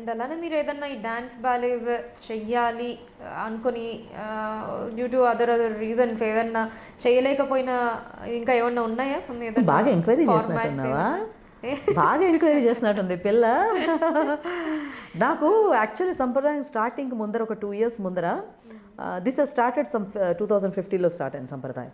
And అలానే మీరు ఏదన్నా ఈ డాన్స్ బ్యాలేజ్ చెయ్యాలి ఆ, అనుకొని due to other other reasons ఏదన్నా చేయలేకపోయినా ఇంకా ఏమన్నా ఉన్నాయా Some ఏదన్నా బాగా ఎంక్వైరీ formats చేసినట్టున్నావా ఏమన్నా? బాగా ఎంక్వైరీ చేసినట్టుంది పిల్ల నాకు యాక్చువల్లీ సంప్రదాయం స్టార్టింగ్ ముందర ఒక టూ ఇయర్స్ ముందర this started some two thousand ఫిఫ్టీలో స్టార్ట్ అయింది సంప్రదాయం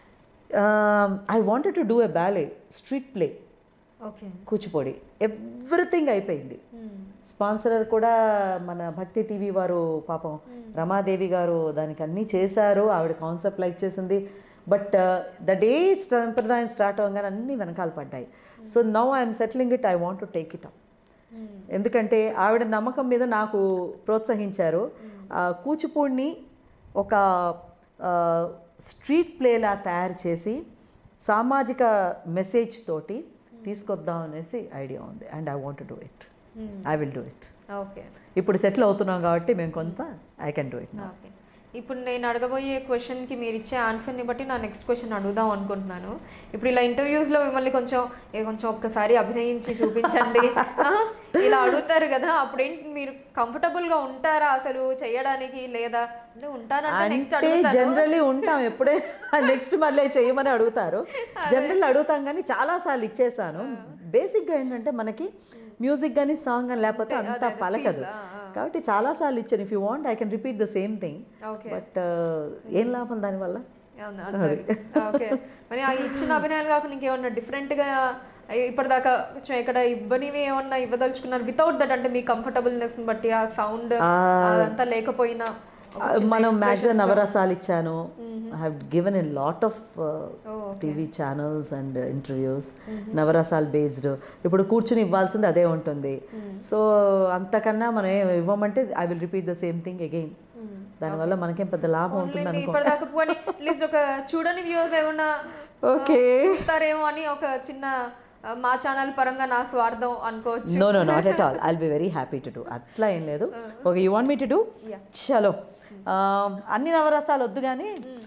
I wanted to do a ballet street play okay Kuchipudi everything అయిపోయింది స్పాన్సరర్ కూడా మన భక్తి టీవీ వారు పాపం రమాదేవి గారు దానికి అన్నీ చేశారు ఆవిడ కాన్సెప్ట్ లైక్ చేసింది బట్ ద డే సంప్రదాయం స్టార్ట్ అవ్వగానే అన్నీ వెనకాల పడ్డాయి so now I'm settling it I want to take it up ఎందుకంటే ఆవిడ నమ్మకం మీద నాకు ప్రోత్సహించారు ఆ, కూచిపూడిని ఒక స్ట్రీట్ ప్లేలా తయారు చేసి సామాజిక మెసేజ్ తోటి తీసుకొద్దాం అనేసి ఐడియా ఉంది and I want do it I will do it okay ఇప్పుడు సెటిల్ అవుతున్నాం కాబట్టి మేము కొంత I can do it okay ఇప్పుడు నేను అడగబోయే క్వశ్చన్కి మీరు ఇచ్చే ఆన్సర్ని బట్టి నా నెక్స్ట్ క్వశ్చన్ అడుగుదాం అనుకుంటున్నాను ఇప్పుడు ఇలా ఇంటర్వ్యూస్లో మిమ్మల్ని కొంచెం ఏ కొంచెం ఒక్కసారి అభినయించి చూపించండి ఆ, ఇలా అడుగుతారు కదా అప్పుడేంటి మీరు కంఫర్టబుల్గా ఉంటారా అసలు చేయడానికి లేదా అంటే ఉంటానంటే నెక్స్ట్ అంటే అడుగుతాను జనరల్లీ ఉంటాం ఎప్పుడే నెక్స్ట్ మళ్ళీ చేయమని అడుగుతారు జనరల్ అడుగుతాం కానీ చాలా సార్లు ఇచ్చేసాను బేసిక్గా ఏంటంటే మనకి మ్యూజిక్ కానీ సాంగ్ కానీ లేకపోతే అంత పలకదు కాబట్టి చాలా సార్లు ఇచ్చాను if you want I can repeat the same thing okay but ఏం లాభం దానివల్ల ఓకే మరి ఆ ఇచ్చిన అభినయాలు కాకుండా ఇంకేమన్నా డిఫరెంట్గా ఇప్పటిదాకా కొంచెం ఇక్కడ ఇవ్వనివి ఏమన్నా ఇవ్వదలుచుకున్నారు వితౌట్ దట్ అంటే మీ కంఫర్టబుల్నెస్ బట్టి ఆ సౌండ్ అదంతా లేకపోయినా ఒక చిన్న మనం మ్యాక్సిమం expressions. నవరసాలు ఇచ్చాను I have given a lot of Oh, okay. TV channels and interviews నవరసాలు బేస్డ్ ఇప్పుడు కూర్చుని ఇవ్వాల్సింది అదే ఉంటుంది సో అంతకన్నా మనం ఏం ఇవ్వమంటే I will repeat the same thing again Mm. దానివల్ల మనకేం పెద్ద లాభం ఉంటుంది Only అనుకో ఇప్పటిదాకా పోనీ అట్లీస్ట్ ఒక చూడని వ్యూస్ ఏమన్నా ఓకే చూస్తారేమో అని ఒక చిన్న ఆ, మా ఛానల్ పరంగా నా స్వార్థం అనుకోవచ్చు no no not at all I be very happy to do అట్లా ఏం లేదు okay you want me to do Yeah. చలో అన్ని నవరసాలు వద్దు కానీ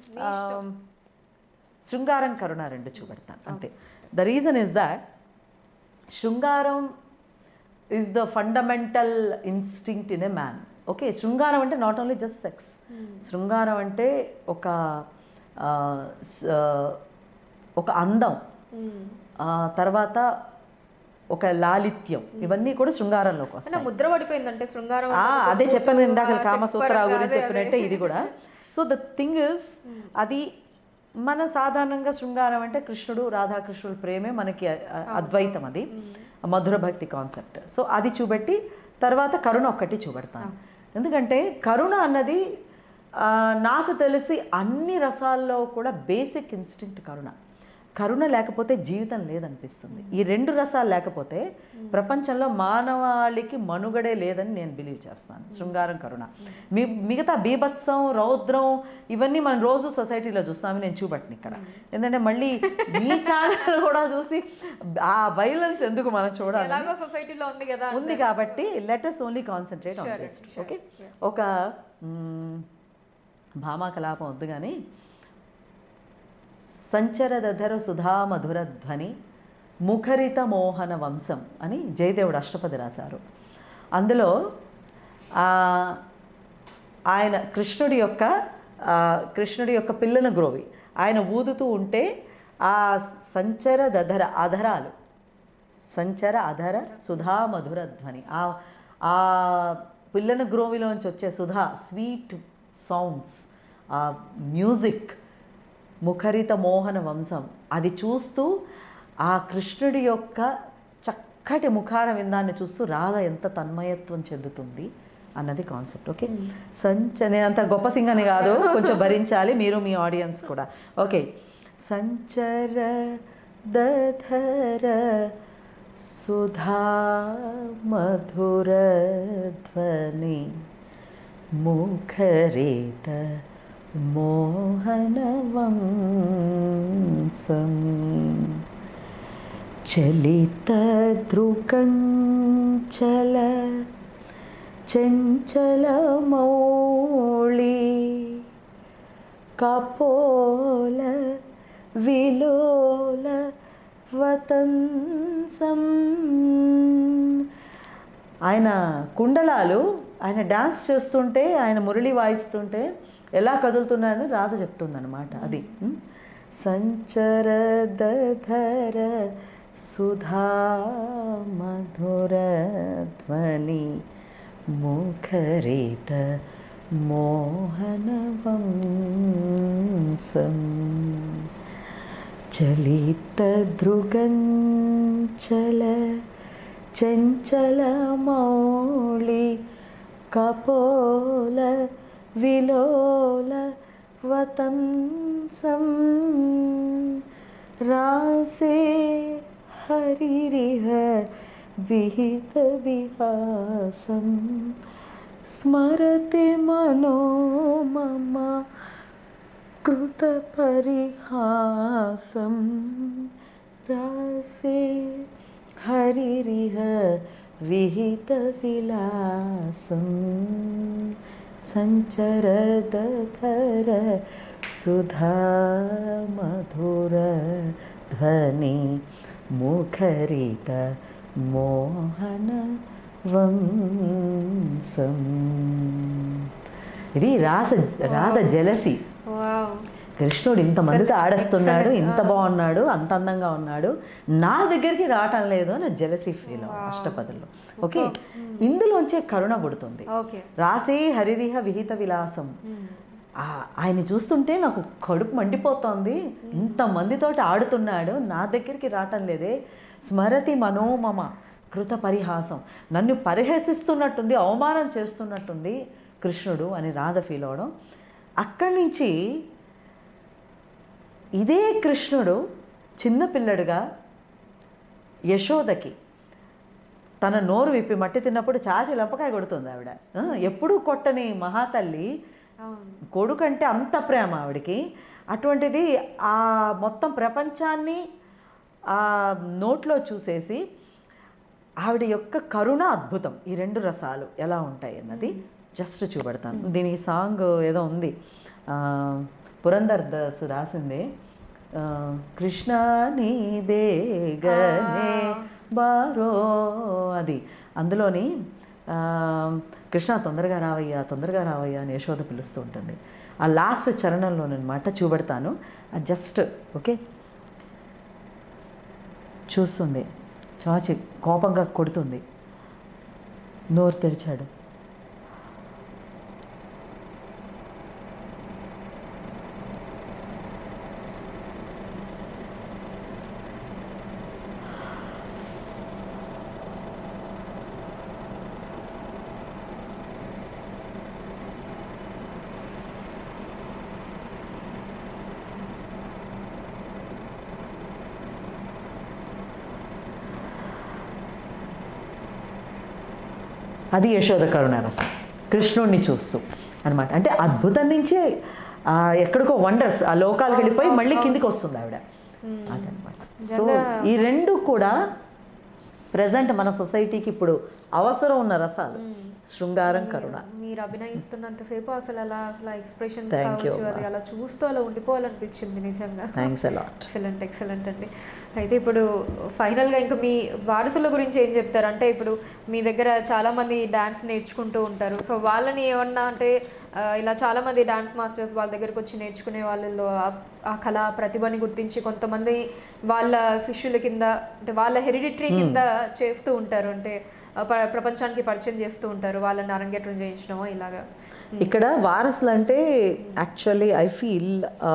శృంగారం కరుణ రెండు చూపెడతాను అంతే ద రీజన్ ఇస్ దాట్ శృంగారం is the fundamental instinct in a man okay శృంగారం అంటే నాట్ ఓన్లీ జస్ట్ సెక్స్ శృంగారం అంటే ఒక ఆ, స- ఒక అందం Mm. ఆ తర్వాత ఒక లాలిత్యం ఇవన్నీ కూడా శృంగారంలోకి వస్తాయి అంటే ముద్ర పడిపోయిందంటే శృంగారం ఆ, అంటే ఒక అదే చెప్పాను కూతురు, ఇందాక ఆ, కామసూత్ర చెప్పారు గురించి అదే, చెప్పినట్టే అదే. ఇది కూడా సో ద థింగ్ ఇస్ అది మన సాధారణంగా శృంగారం అంటే కృష్ణుడు రాధాకృష్ణుడు ప్రేమే మనకి అ- అ- అద్వైతం అది మధుర భక్తి కాన్సెప్ట్ సో అది చూపెట్టి తర్వాత కరుణ ఒక్కటి చూపెడతాను ఎందుకంటే కరుణ అన్నది ఆ, నాకు తెలిసి అన్ని రసాల్లో కూడా బేసిక్ ఇన్స్టింక్ట్ కరుణ కరుణ లేకపోతే జీవితం లేదనిపిస్తుంది ఈ రెండు రసాలు లేకపోతే ప్రపంచంలో మానవాళికి మనుగడే లేదని నేను బిలీవ్ చేస్తాను శృంగారం కరుణ మీ మిగతా బీభత్సం రౌద్రం ఇవన్నీ మనం రోజు సొసైటీలో చూస్తామని నేను చూపట్ను ఇక్కడ ఎందుకంటే మళ్ళీ మీ ఛానల్ కూడా చూసి ఆ వైలెన్స్ ఎందుకు మనం చూడాలి ఎలాగో సొసైటీలో ఉంది కదా ఉంది కాబట్టి let's only concentrate on Sure, this sure, okay yeah. ఒక మ్, భామా కలాపం వద్దు కానీ సంచరదధర సుధా మధుర ధ్వని ముఖరిత మోహన వంశం అని జయదేవుడు అష్టపది రాశారు అందులో ఆ, ఆయన కృష్ణుడి యొక్క ఆ, కృష్ణుడి యొక్క పిల్లన గ్రోవి ఆయన ఊదుతూ ఉంటే ఆ సంచర దధర అధరాలు సంచర అధర సుధా మధుర ధ్వని ఆ ఆ పిల్లన గ్రోవిలోంచి వచ్చే సుధా స్వీట్ సౌండ్స్ ఆ మ్యూజిక్ ముఖరిత మోహన వంశం అది చూస్తూ ఆ కృష్ణుడి యొక్క చక్కటి ముఖార విందాన్ని చూస్తూ రాధ ఎంత తన్మయత్వం చెందుతుంది అన్నది కాన్సెప్ట్ ఓకే సంచ నేను అంత గొప్ప సింగని కాదు కొంచెం భరించాలి మీరు మీ ఆడియన్స్ కూడా ఓకే సంచర దధర సుధా మధుర ధ్వని ముఖరేత మోహనవంశం చలితదృకంచల చంచలమౌళి కపోల విలోల వతంసం ఆయన కుండలాలు ఆయన డాన్స్ చేస్తుంటే ఆయన మురళి వాయిస్తుంటే ఎలా కదులుతున్నాయని రాధ చెప్తుందన్నమాట అది ఉం? సంచరదధర సుధా మధుర ధ్వని ముఖరిత మోహనవంశం చలితదృగంచల చంచలమౌళి కపోల విలోల వతంసం రాసే హరిరిహ విహిత విహాసం స్మరతి మనో మమ कृतपरिहासं प्रासे हरिरिह विहितविलासं सञ्चरदधर सुधा मधुर ध्वनि मुखरित మోహన వంశం ఇది రాస రాధ జలసి వావ్ కృష్ణుడు ఇంతమందితో ఆడేస్తున్నాడు ఇంత బాగున్నాడు అంత అందంగా ఉన్నాడు నా దగ్గరికి రావటం లేదు అని జలసి ఫీల్ అష్టపదుల్లో ఓకే ఇందులోంచే కరుణ పుడుతుంది ఓకే రాసే హరిరిహ విహిత విలాసం ఆ- ఆయన చూస్తుంటే నాకు కడుపు మండిపోతోంది ఇంతమందితోటి ఆడుతున్నాడు నా దగ్గరికి రావటం లేదే స్మరతి మనోమమ కృత పరిహాసం నన్ను పరిహసిస్తున్నట్టుంది అవమానం చేస్తున్నట్టుంది కృష్ణుడు అని రాధ ఫీల్ అవడం అక్కడి నుంచి ఇదే కృష్ణుడు చిన్నపిల్లడుగా యశోదకి తన నోరు విప్పి మట్టి తిన్నప్పుడు చాచి లంపకాయ కొడుతుంది ఆవిడ ఆ, ఎప్పుడూ కొట్టని మహాతల్లి అవును కొడుకంటే అంత ప్రేమ ఆవిడకి అటువంటిది ఆ మొత్తం ప్రపంచాన్ని ఆ నోట్లో చూసేసి ఆవిడ యొక్క కరుణ అద్భుతం ఈ రెండు రసాలు ఎలా ఉంటాయి అన్నది జస్ట్ చూపెడతాను దీనికి సాంగ్ ఏదో ఉంది ఆ, పురందర్ దాస్ రాసింది ఆ, కృష్ణ నీ బేగనే బారో అది అందులోని ఆ, కృష్ణ తొందరగా రావయ్యా తొందరగా రావయ్యా అని యశోద పిలుస్తూ ఉంటుంది ఆ లాస్ట్ చరణంలోనమాట చూపెడతాను అది జస్ట్ ఓకే చూస్తుంది చాచి కోపంగా కొడుతుంది నోరు తెరిచాడు అది యశోద కరుణారసం కృష్ణుడిని చూస్తూ అన్నమాట అంటే అద్భుతం నుంచే ఆ, ఎక్కడికో వండర్స్ ఆ లోకాలకు వెళ్ళిపోయి మళ్ళీ కిందికి వస్తుంది ఆవిడ అదనమాట సో ఈ రెండు కూడా ప్రజెంట్ మన సొసైటీకి ఇప్పుడు అవసరం ఉన్న రసాలు శృంగారం కరుణ మీరు అభినయిస్తున్నంతసేపు అసలు అలా అసలు ఎక్స్ప్రెషన్ Thank you, కావచ్చు అది అలా చూస్తూ అలా ఉండిపోవాలనిపించింది నిజంగా థ్యాంక్స్ అలాట్ ఎక్సలెంట్ ఎక్సలెంట్ అండి అయితే ఇప్పుడు ఫైనల్గా ఇంకా మీ వారసుల గురించి ఏం చెప్తారు అంటే ఇప్పుడు మీ దగ్గర చాలా మంది డాన్స్ నేర్చుకుంటూ ఉంటారు సో వాళ్ళని ఏమన్నా అంటే ఆ, ఇలా చాలా మంది డాన్స్ మాస్టర్స్ వాళ్ళ దగ్గరికి వచ్చి నేర్చుకునే వాళ్ళలో ఆ- ఆ కళ ప్రతిభని గుర్తించి కొంతమంది వాళ్ళ శిష్యుల కింద అంటే వాళ్ళ హెరిడిటరీ కింద చేస్తూ ఉంటారు అంటే ఆ, ప్ర- ప్రపంచానికి పరిచయం చేస్తూ ఉంటారు వాళ్ళని అరంగేట్రం చేయించడమో ఇలాగా ఇక్కడ వారసులు అంటే యాక్చువల్లీ ఐ ఫీల్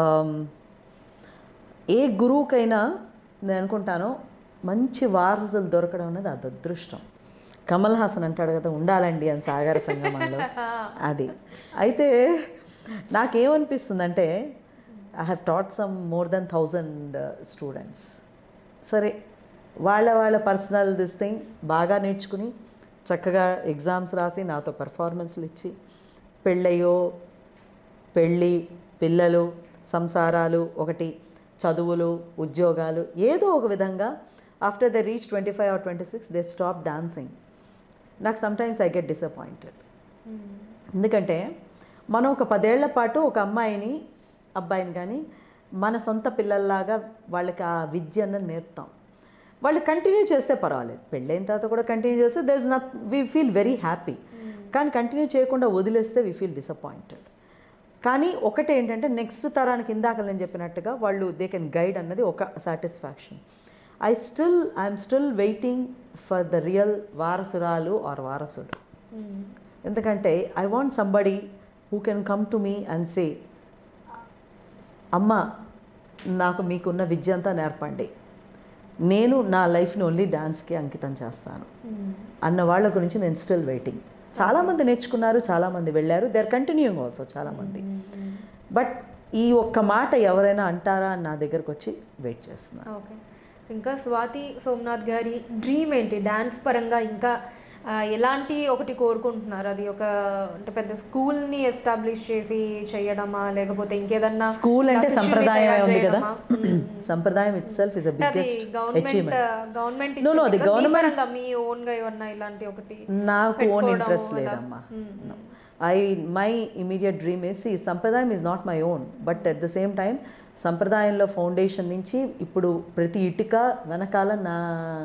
ఏ గురువుకైనా నేను అనుకుంటాను మంచి వారసులు దొరకడం అనేది అది అదృష్టం కమల్ హాసన్ అంటాడు కదా ఉండాలండి అని సాగర సంగమంలో అది అయితే నాకేమనిపిస్తుందంటే I have taught some more then thousand students సరే వాళ్ళ వాళ్ళ పర్సనల్ దిస్ థింగ్ బాగా నేర్చుకుని చక్కగా ఎగ్జామ్స్ రాసి నాతో పెర్ఫార్మెన్స్లు ఇచ్చి పెళ్ళయ్యో పెళ్ళి పిల్లలు సంసారాలు ఒకటి చదువులు ఉద్యోగాలు ఏదో ఒక విధంగా after the reach twenty five or twenty six they stop dancing నాకు సమ్టైమ్స్ ఐ గెట్ డిసప్పాయింటెడ్ ఎందుకంటే మనం ఒక పదేళ్ల పాటు ఒక అమ్మాయిని అబ్బాయిని కానీ మన సొంత పిల్లల్లాగా వాళ్ళకి ఆ విద్య అన్నది నేర్పుతాం వాళ్ళు కంటిన్యూ చేస్తే పర్వాలేదు పెళ్ళైన తర్వాత కూడా కంటిన్యూ చేస్తే there is not we feel very happy కానీ కంటిన్యూ చేయకుండా వదిలేస్తే వీ ఫీల్ డిసప్పాయింటెడ్ కానీ ఒకటి ఏంటంటే నెక్స్ట్ తరానికి ఇందాక నేను చెప్పినట్టుగా వాళ్ళు దే కెన్ గైడ్ అన్నది ఒక satisfaction I still I'm still waiting for the real వారసురాలు ఆర్ వారసుడు ఎందుకంటే I want somebody who can come to me and say అమ్మ నాకు మీకున్న విద్య అంతా నేర్పండి నేను నా లైఫ్ని ఓన్లీ డాన్స్కి అంకితం చేస్తాను అన్న వాళ్ళ గురించి నేను స్టిల్ వెయిటింగ్ చాలామంది నేర్చుకున్నారు చాలామంది వెళ్ళారు దే ఆర్ కంటిన్యూయింగ్ ఆల్సో చాలామంది బట్ ఈ ఒక్క మాట ఎవరైనా అంటారా అని నా దగ్గరకు వచ్చి వెయిట్ చేస్తున్నారు ఓకే ఇంకా స్వాతి సోమనాథ్ గారి డ్రీమ్ ఏంటి డ్యాన్స్ పరంగా ఇంకా ఆ, ఎలాంటి ఒకటి కోరుకుంటున్నారు అది ఒక అంటే పెద్ద స్కూల్ని ఎస్టాబ్లిష్ చేసి చేయడమా లేకపోతే ఇంకేదన్నా స్కూల్ అంటే classes ని సంప్రదాయం తయారు ఉంది కదా చేయడమా? మ్మ్. సంప్రదాయం ఇట్ సెల్ఫ్ ఇస్ అ అంటే అది biggest government achievement government No, no, the government- మీ ఓన్ గా ఏమన్నా ఇలాంటి ఒకటి నాకు ఓన్ పెట్టుకోవడం ఇంట్రెస్ట్ అలా. లేదమ్మా hmm. I my immediate dream is ఈ సంప్రదాయం is not my own but at the same time సంప్రదాయంలో ఫౌండేషన్ నుంచి ఇప్పుడు ప్రతి ఇటుక వెనకాల నా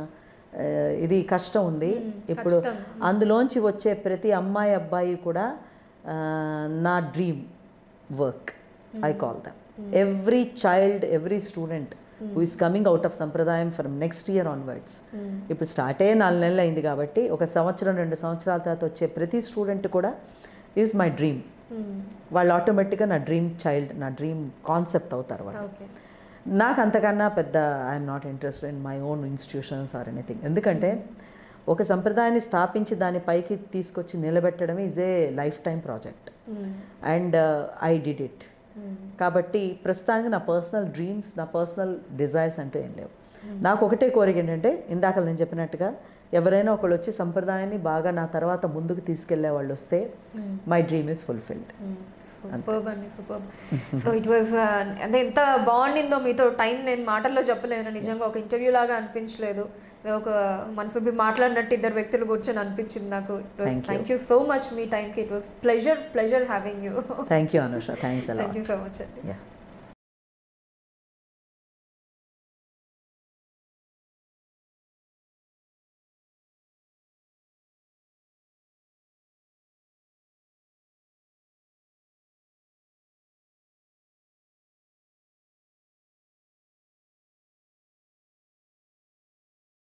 ఆ, ఇది కష్టం ఉంది మ్మ్, ఇప్పుడు కష్టం. అందులోంచి వచ్చే ప్రతి అమ్మాయి అబ్బాయి కూడా ఆ, నా dream work I call them every child every student who is coming out of సంప్రదాయం from next year onwards hmm. ఇప్పుడు స్టార్ట్ అయ్యే నాలుగు నెలలు అయింది కాబట్టి ఒక సంవత్సరం రెండు సంవత్సరాల తర్వాత వచ్చే ప్రతి స్టూడెంట్ కూడా ఈజ్ మై డ్రీమ్ మ్మ్. వాళ్ళు ఆటోమేటిక్గా నా డ్రీమ్ చైల్డ్ నా డ్రీమ్ కాన్సెప్ట్ అవుతారు వాళ్ళు ఓకే నాకు అంతకన్నా పెద్ద I'm not interested in my own institutions or anything ఎందుకంటే ఒక సంప్రదాయాన్ని స్థాపించి దాని పైకి తీసుకొచ్చి నిలబెట్టడం is a life time project hmm. And I did it hmm. కాబట్టి ప్రస్తుతానికి నా పర్సనల్ డ్రీమ్స్ నా పర్సనల్ డిజైర్స్ అంటూ ఏం లేవు నాకు ఒకటే కోరిక ఏంటంటే ఇందాక నేను చెప్పినట్టుగా ఎవరైనా ఒకళ్ళు వచ్చి సంప్రదాయాన్ని బాగా నా తర్వాత ముందుకు తీసుకెళ్లే వాళ్ళు వస్తే hmm. My dream is fulfilled superb అండి సూపర్బ్ సో ఇట్ వాజ్ అంటే ఎంత బాగుండిందో మీతో టైం నేను మాటల్లో చెప్పలేను నిజంగా ఒక ఇంటర్వ్యూ లాగా అనిపించలేదు ఇది ఒక మనసు విప్పి మాట్లాడినట్టు ఇద్దరు వ్యక్తులు కూర్చొని అనిపించింది నాకు Thank you. Thank you so much మీ టైంకి it was pleasure pleasure having you thank you Anusha thanks అలా థ్యాంక్ యూ సో మచ్ అండి యా